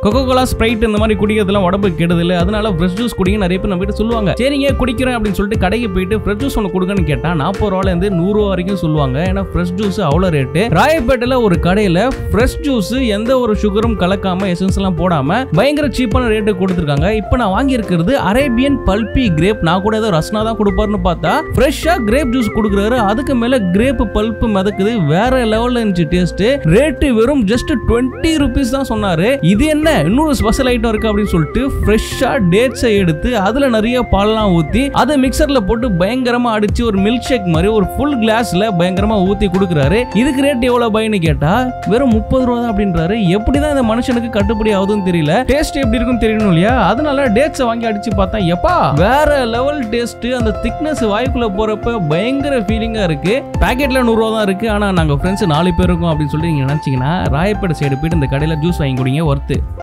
Coca Cola Sprite இந்த மாதிரி குடிக்கிறதுலாம் உடம்புக்கு கெடுதல் அதனால ஃப்ரெஷ் ஜூஸ் குடிங்க நிறைய பேர் நம்ம கிட்ட சொல்லுவாங்க சரிங்க குடிக்கிறேன் அப்படின்னு சொல்லிட்டு கடைக்கு போயிட்டு ஃப்ரெஷ் ஜூஸ் ஒன்று கொடுங்கன்னு கேட்டா நாற்பது ரூபால இருந்து நூறு ரூபா வரைக்கும் சொல்லுவாங்க ஏன்னா ஃப்ரெஷ் ஜூஸ் அவ்வளோ ரேட்டு ராயப்பேட்டையில் ஒரு கடையில் ஃப்ரெஷ் ஜூஸ் எந்த ஒரு சுகரும் கலக்காம எசன்ஸ் எல்லாம் போடாம பயங்கர சீப்பான ரேட்டு கொடுத்துருக்காங்க இப்போ நான் வாங்கியிருக்கிறது அரேபியன் பல்பி கிரேப் நான் கூட ஏதோ ரஸ்னா தான் கொடுப்பாருன்னு பார்த்தா ஃப்ரெஷ்ஷா கிரேப் ஜூஸ் கொடுக்குறாரு அதுக்கு மேல கிரேப் பல்ப் மிதக்குது வேற லெவல்ல இருந்துச்சு டேஸ்ட் ரேட்டு வெறும் ஜஸ்ட் டுவெண்ட்டி ருபீஸ் தான் சொன்னாரு இது என்ன இன்னொரு ஸ்பெஷல் ஐட்டம் இருக்கு அப்படின்னு சொல்லிட்டு ஃப்ரெஷ்ஷா டேட்ஸை எடுத்து அதுல நிறைய பால்லாம் ஊத்தி அதை மிக்சர்ல போட்டு பயங்கரமா அடிச்சு ஒரு மில்க் ஷேக் மாதிரி ஒரு ஃபுல் கிளாஸ்ல பயங்கரமா ஊத்தி கொடுக்குறாரு இதுக்கு ரேட் எவ்வளவு பையனு கேட்டா வெறும் முப்பது ரூபா தான் அப்படின்றாரு எப்படிதான் இந்த மனுஷனுக்கு கட்டுப்படி ஆகுதுன்னு தெரியல டேஸ்ட் எப்படி இருக்குன்னு தெரியணும் இல்லையா அதனால டேட்ஸை வாங்கி அடிச்சு பார்த்தா எப்பா வேற லெவல் டேஸ்ட் அந்த திக்னஸ் வாய்க்குள்ள போறப்ப பயங்கர ஃபீலிங்கா இருக்கு பாக்கெட்ல நூறுரூவா தான் இருக்கு ஆனா நாங்க ஃப்ரெண்ட்ஸ் நாலு பேர் இருக்கோம் அப்படின்னு சொல்லி நீங்க நினைச்சீங்கன்னா ராயப்பேட்டை சைடு போயிட்டு இந்த கடையில ஜூஸ் வாங்கி குடிங்க ஒர்த்து